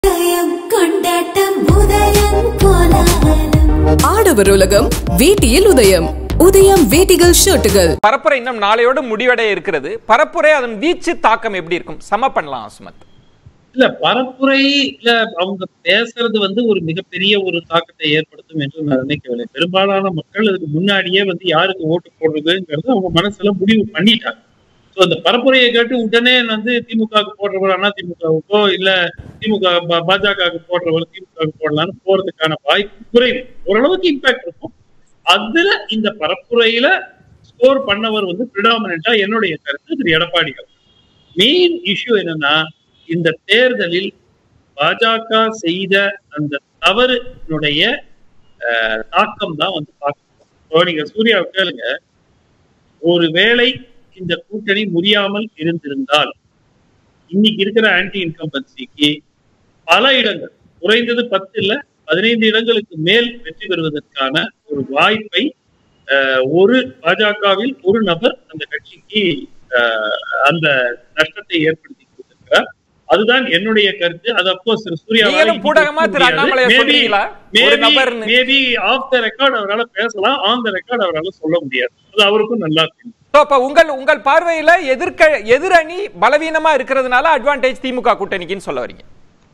உதயம் கொண்டாட்டம் உதயம் கோலாகலம் ஆடவர் உலகம் வேட்டியில் உதயம் உதயம் வேட்டிகள் ஷர்ட்டுகள் பரப்புரை இன்னும் நாளையோடு முடிவடைய இருக்கிறது பரப்புரை அதன் வீச்சு தாக்கம் எப்படி இருக்கும் சம பண்ணலாம் சுமத் இல்ல பரப்புரையில அவங்க பேசுறது வந்து ஒரு மிகப்பெரிய ஒரு தாக்கத்தை ஏற்படுத்தும் என்று நான் நினைக்கவில்லை பெரும்பாலான மக்கள் அதுக்கு முன்னாடியே வந்து யாருக்கு ஓட்டு போடுறதுங்கிறது அவங்க மனசுல முடிவு பண்ணிட்டாங்க சோ அந்த பரப்புரையை கேட்டு உடனே வந்து திமுகவுக்கு போடுறவர் அண்ணா திமுகவுக்கோ இல்ல திமுக பா- பாஜகவுக்கு போடுறவர் திமுகவுக்கு போடலாம்னு போறதுக்கான வாய்ப்பு குறைவு ஓரளவுக்கு இம்பாக்ட் இருக்கும் அதுல இந்த பரப்புரையில ஸ்கோர் பண்ணவர் வந்து பிரிடாமினா என்னுடைய கருத்து திரு எடப்பாடி அவர்கள் மெயின் இஷ்யூ என்னன்னா இந்த தேர்தலில் பாஜக செய்த அந்த தவறினுடைய அஹ், தாக்கம் தான் வந்து பார்க்கணும் இப்போ நீங்க சூர்யாவை கேளுங்க ஒருவேளை இந்த கூட்டணி முடியாமல் இருந்திருந்தால் இன்னைக்கு இருக்கிற ஆன்டி இன்கம்பன்சிக்கு பல இடங்கள் குறைந்தது பத்து இல்ல பதினைந்து இடங்களுக்கு மேல் வெற்றி பெறுவதற்கான ஒரு வாய்ப்பை அஹ், ஒரு பாஜகவில் ஒரு நபர் அந்த கட்சிக்கு அஹ், அந்த நஷ்டத்தை ஏற்படுத்தி கொடுத்திருக்கிறார் அதுதான் என்னுடைய கருத்து அது அப்கோர்ஸ் சூர்யா நீங்களும் பூடகமா திரு அண்ணாமலையை சொல்றீங்களா? ஒரு நபர்னு. மேபி ஆஃப் த ரெக்கார்ட் அவரால் பேசலாம் ஆன் த ரெக்கார்ட் அவரால் சொல்ல முடியாது அது அவருக்கும் நல்லா தெரியும் So, அப்ப உங்கள் உங்கள் பார்வையில எதிர்க்க எதிரணி பலவீனமா இருக்கிறதுனால அட்வான்டேஜ் திமுக கூட்டணிக்குன்னு சொல்ல வரீங்க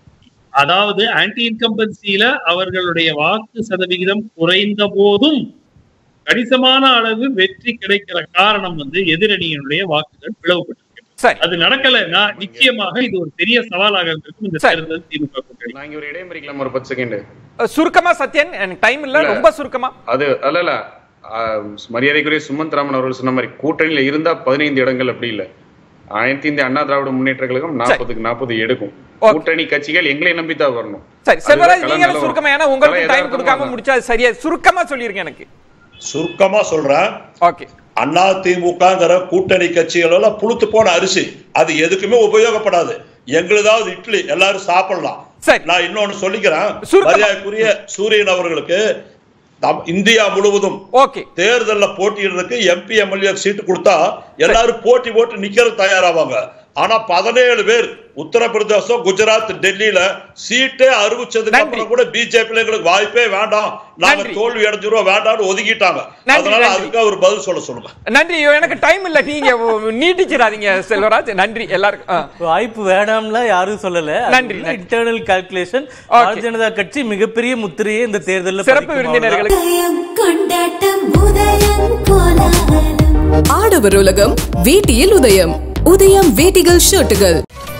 அதாவது ஆன்டி இன்கம்பன்சியில அவர்களுடைய வாக்கு சதவிகிதம் குறைந்த போதும் கணிசமான அளவு வெற்றி கிடைக்கிற காரணம் வந்து எதிரணியினுடைய வாக்குகள் பிளவுபட்டிருக்கு சரி அது நடக்கலைன்னா நிச்சயமாக இது ஒரு பெரிய சவாலாக இருக்கும் இந்த சரி. தேர்தல் திமுக கூட்டணி நான் இங்க ஒரு இடைமறிக்கலாம் ஒரு பத்து செகண்ட் அஹ், சுருக்கமா சத்யன் எனக்கு டைம் இல்ல இல்ல. ரொம்ப சுருக்கமா அது அல்ல இல்ல ஆஹ், மரியாதைக்குரிய சுமந்த் ராமன் அவர்கள் சொன்ன மாதிரி கூட்டணியில இருந்தா பதினைந்து இடங்கள் அப்படி இல்ல அனைத்து இந்திய அண்ணா திராவிட முன்னேற்ற கழகம் நாற்பதுக்கு நாற்பது எடுக்கும் Okay. கூட்டணி கட்சிகள் எங்களை நம்பித்தான் வரணும் சரி அதுதான் செல்வராஜ் கள நீங்களும் நிலவரம். சுருக்கமா ஏன்னா உங்களுக்கு கள டைம் யதார்த்தமா கொடுக்காம தான். முடிச்சா அது சரியா சுருக்கமா சொல்லிருங்க எனக்கு சுருக்கமா சொல்றேன் ஓகே அண்ணா திமுகங்கிற கூட்டணி கட்சிகள் எல்லாம் புளுத்து போன அரிசி அது எதுக்குமே உபயோகப்படாது எங்களுதாவது இட்லி எல்லாரும் சாப்பிடலாம் சரி. நான் இன்னொன்னு சொல்லிக்கிறேன் சுருக்கமா. மரியாதைக்குரிய சூரியன் அவர்களுக்கு நம் இந்தியா முழுவதும் ஓகே தேர்தல்ல போட்டியிடுறதுக்கு எம்பி எம்எல்ஏ சீட்டு கொடுத்தா எல்லாரும் போட்டி போட்டு நிக்கிறது தயாராவாங்க ஆனா பதினேழு பேர் உத்தரப்பிரதேசம் குஜராத் டெல்லியில சீட்டே அறிவிச்சதுக்கு நன்றி. அப்புறம் கூட பிஜேபி எங்களுக்கு வாய்ப்பே வேண்டாம் நாங்க நன்றி. தோல்வி அடைஞ்சிருவோம் வேண்டாம்னு ஒதுக்கிட்டாங்க நன்றி, அதனால நன்றி. அதுக்கு ஒரு பதில் சொல்ல சொல்லுங்க நன்றி ஐயோ, எனக்கு டைம் இல்ல நீங்க நீட்டிச்சிடாதீங்க செல்வராஜ் நன்றி எல்லாருக்கும் ஆ. வாய்ப்பு வேண்டாம்லாம் யாரும் சொல்லல நன்றி, நன்றி. Internal calculation Okay. Bharatiya Janata கட்சி மிகப்பெரிய முத்திரையை இந்த தேர்தலில் சிறப்பு விருந்தினர்களுக்கு உதயம் கொண்டாட்டம் உதயம் கோலாகலம் ஆடவர் உலகம் வேட்டியில் உதயம் உதயம் வேட்டிகள் ஷர்ட்டுகள்